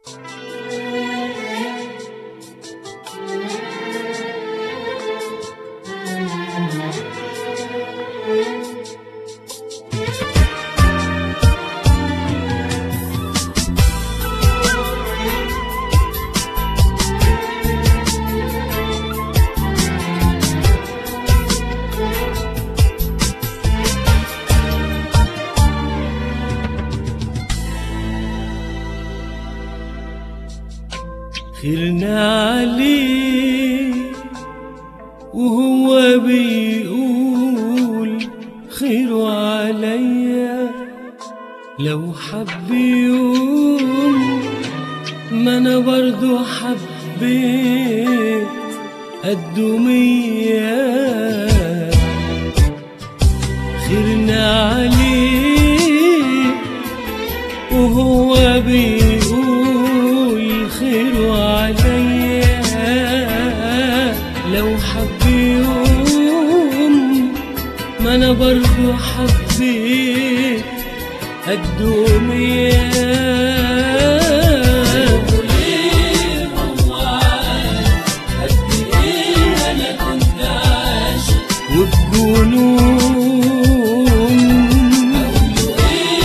خيرنا عليه وهو بيقول خيره عليا لو حب يوم ما انا برضو حبيت قده مية خيرنا عليه وهو بيقول خيره عليا لو حب يوم ما انا برضو حبيت قده مية وبجنون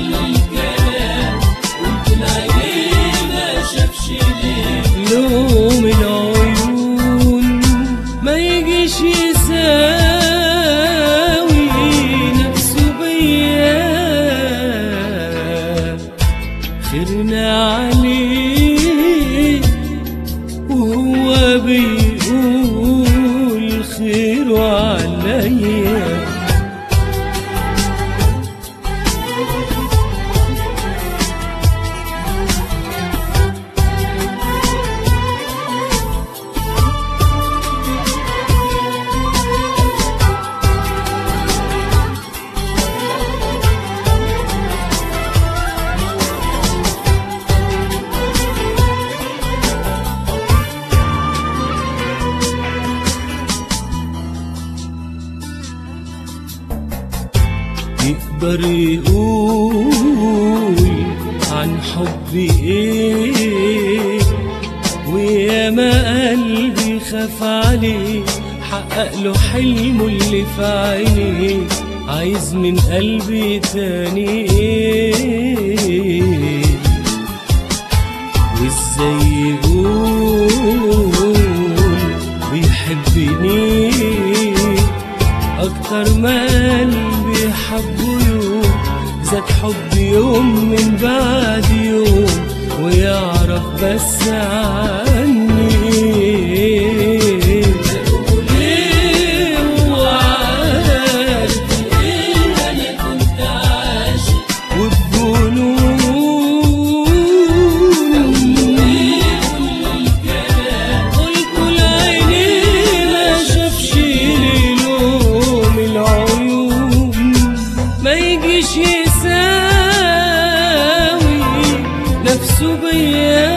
لوم العيون ما يجيش يساوي نفسه بيا خيرنا عليه وهو بيقول خيره عليا يقدر يقول عن حبي ايه وياما قلبي خاف عليه حقق له حلمه اللي في عينيه عايز من قلبي تاني ايه وازاي يقول بيحبني اكتر ما قلبي حبه يوم زاد حب يوم من بعد يوم ويعرف بس عني ليه هو عارف وبجنون قلت لعيني ما شافش ليلوم العيون ما يجيش يساوي نفسه بيا